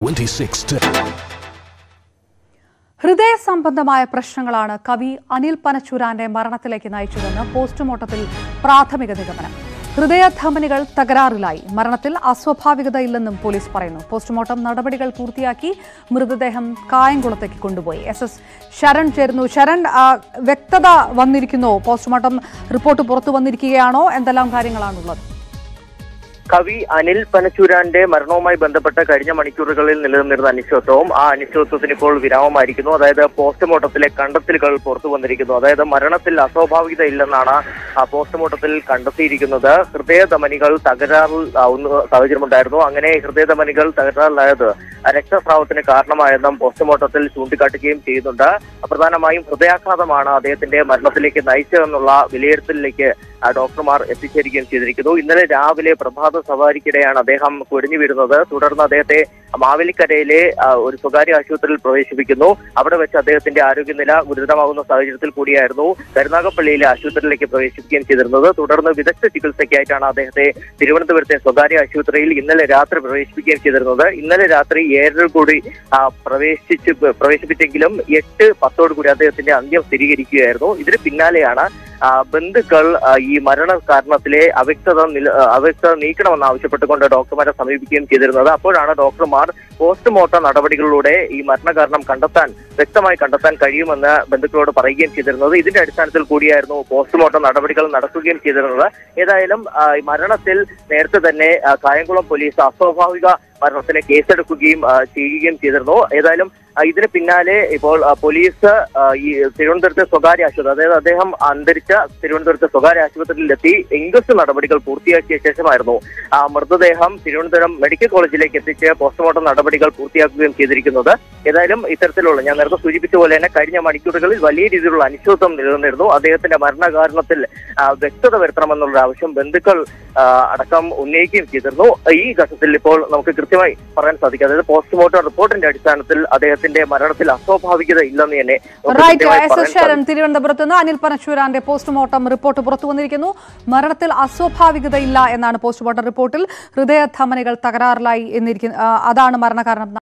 26 to ഹൃദയ സംബന്ധമായ പ്രശ്നങ്ങളാണ് കവി അനിൽ പനച്ചൂരാന്റെ മരണത്തിലേക്ക് നയിച്ചതെന്ന് പോസ്റ്റ്മോർട്ടത്തിൽ പ്രാഥമിക നിഗമനം ഹൃദയധമനികൾ തകരാറിലായി മരണത്തിൽ അസ്വാഭാവികതയില്ലെന്നും പോലീസ് പറയുന്നു പോസ്റ്റ്മോർട്ടം നടപടികൾ പൂർത്തിയാക്കി മൃതദേഹം കായംകുളത്തേക്ക് കൊണ്ടുപോയി എസ് എസ് ശരൺ ചേരുന്നു ശരൺ ആ, വ്യക്തത വന്നിരിക്കുന്നോ പോസ്റ്റ്മോർട്ടം റിപ്പോർട്ട് പുറത്തു വന്നിരിക്കുകയാണോ എന്തെല്ലാം കാര്യങ്ങളാണുള്ളത് കവി അനിൽ പനച്ചൂരാന്റെ മരണവുമായി ബന്ധപ്പെട്ട് കഴിഞ്ഞ മണിക്കൂറുകളിൽ നിലനിന്നിരുന്ന അനിശ്ചിതത്വവും ആ അനിശ്ചിതത്വത്തിന് ഇപ്പോൾ വിരാമമായിരിക്കുന്നു അതായത് പോസ്റ്റ്മോർട്ടത്തിലെ കണ്ടെത്തലുകൾ പുറത്തു വന്നിരിക്കുന്നു അതായത് മരണത്തിൽ അസ്വാഭാവികത ഇല്ലെന്നാണ് ആ പോസ്റ്റ്മോർട്ടത്തിൽ കണ്ടെത്തിയിരിക്കുന്നത് ഹൃദയധമനികൾ തകരാറിൽ ആവുന്ന സാഹചര്യമുണ്ടായിരുന്നു അങ്ങനെ ഹൃദയധമനികൾ തകരാറിലായത് രക്തസ്രാവത്തിന് കാരണമായെന്നും പോസ്റ്റ്മോർട്ടത്തിൽ ചൂണ്ടിക്കാട്ടുകയും ചെയ്യുന്നുണ്ട് പ്രധാനമായും ഹൃദയാഘാതമാണ് അദ്ദേഹത്തിന്റെ മരണത്തിലേക്ക് നയിച്ചതെന്നുള്ള വിലയിരുത്തലിലേക്ക് ആ ഡോക്ടർമാർ എത്തിച്ചേരുകയും ചെയ്തിരിക്കുന്നു ഇന്നലെ രാവിലെ പ്രഭാത സവാരിക്കിടെയാണ് അദ്ദേഹം കുടിഞ്ഞു വീഴുന്നത് തുടർന്ന് അദ്ദേഹത്തെ മാവേലിക്കരയിലെ ആ, ഒരു സ്വകാര്യ ആശുപത്രിയിൽ പ്രവേശിപ്പിക്കുന്നു അവിടെ വെച്ച് അദ്ദേഹത്തിന്റെ ആരോഗ്യനില ഗുരുതരമാകുന്ന സാഹചര്യത്തിൽ കൂടിയായിരുന്നു കരുനാഗപ്പള്ളിയിലെ ആശുപത്രിയിലേക്ക് പ്രവേശിപ്പിക്കുകയും ചെയ്തിരുന്നത് തുടർന്ന് വിദഗ്ധ ചികിത്സയ്ക്കായിട്ടാണ് അദ്ദേഹത്തെ തിരുവനന്തപുരത്തെ സ്വകാര്യ ആശുപത്രിയിൽ ഇന്നലെ രാത്രി പ്രവേശിപ്പിക്കുകയും ചെയ്തിരുന്നത് ഇന്നലെ രാത്രി ഏഴര കൂടി ആ, പ്രവേശിച്ച് പ്രവേശിപ്പിച്ചെങ്കിലും എട്ട് പത്തോടു കൂടി അദ്ദേഹത്തിന്റെ അന്ത്യം സ്ഥിരീകരിക്കുകയായിരുന്നു ഇതിന് പിന്നാലെയാണ് ആ, ബന്ധുക്കൾ ആ, ഈ മരണ കാരണത്തിലെ അവ്യക്തത നില ആ, അവ്യക്തത നീക്കണമെന്ന് ആവശ്യപ്പെട്ടുകൊണ്ട് ഡോക്ടർമാരെ സമീപിക്കുകയും ചെയ്തിരുന്നത് അപ്പോഴാണ് ഡോക്ടർമാർ പോസ്റ്റ്മോർട്ടം നടപടികളിലൂടെ ഈ മരണകാരണം കണ്ടെത്താൻ വ്യക്തമായി കണ്ടെത്താൻ കഴിയുമെന്ന് ബന്ധുക്കളോട് പറയുകയും ചെയ്തിരുന്നത് ഇതിന്റെ അടിസ്ഥാനത്തിൽ കൂടിയായിരുന്നു പോസ്റ്റ്മോർട്ടം നടപടികൾ നടക്കുകയും ചെയ്തിരുന്നത് ഏതായാലും ആ, ഈ മരണത്തിൽ നേരത്തെ തന്നെ ആ, കായംകുളം പോലീസ് അസ്വാഭാവിക മരണത്തിന് കേസെടുക്കുകയും ആ, ചെയ്യുകയും ചെയ്തിരുന്നു ഏതായാലും ആ, ഇതിന് പിന്നാലെ ഇപ്പോൾ ആ, പോലീസ് ആ, ഈ തിരുവനന്തപുരത്തെ സ്വകാര്യ ആശുപത്രി അതായത് അദ്ദേഹം അന്തരിച്ച തിരുവനന്തപുരത്തെ സ്വകാര്യ ആശുപത്രിയിലെത്തി ഇൻക്വസ്റ്റ് നടപടികൾ പൂർത്തിയാക്കിയ ശേഷമായിരുന്നു ആ മൃതദേഹം തിരുവനന്തപുരം മെഡിക്കൽ കോളേജിലേക്ക് എത്തിച്ച് പോസ്റ്റ്മോർട്ടം നടപടികൾ പൂർത്തിയാക്കുകയും ചെയ്തിരിക്കുന്നത് ഏതായാലും ഇത്തരത്തിലുള്ള ഞാൻ നേരത്തെ സൂചിപ്പിച്ച പോലെ തന്നെ കഴിഞ്ഞ മണിക്കൂറുകളിൽ വലിയ രീതിയിലുള്ള അനിശ്ചിതത്വം നിലനിന്നിരുന്നു അദ്ദേഹത്തിന്റെ മരണകാരണത്തിൽ ആ, വ്യക്തത വരുത്തണമെന്നുള്ള ആവശ്യം ബന്ധുക്കൾ ആ, അടക്കം ഉന്നയിക്കുകയും ചെയ്തിരുന്നു ഈ ഘട്ടത്തിൽ ഇപ്പോൾ നമുക്ക് കൃത്യമായി പറയാൻ സാധിക്കും അതായത് പോസ്റ്റ്മോർട്ടം റിപ്പോർട്ടിന്റെ അടിസ്ഥാനത്തിൽ അദ്ദേഹത്തിന്റെ മരണത്തിൽ അസ്വാഭാവികത ഇല്ലെന്ന് തന്നെ നമുക്ക് റൈറ്റ് കൃത്യമായി എസ് പറയാൻ എസ് ശരൺ തിരുവനന്തപുരത്ത് നിന്ന് അനിൽ പനശൂരാന്റെ പോസ്റ്റ്മോർട്ടം റിപ്പോർട്ട് പുറത്തു വന്നിരിക്കുന്നു മരണത്തിൽ അസ്വാഭാവികതയില്ല എന്നാണ് പോസ്റ്റ്മോർട്ടം റിപ്പോർട്ടിൽ ഹൃദയധമനികൾ തകരാറിലായി എന്നിരിക്കുന്നു ആ, അതാണ് മരണകാരണം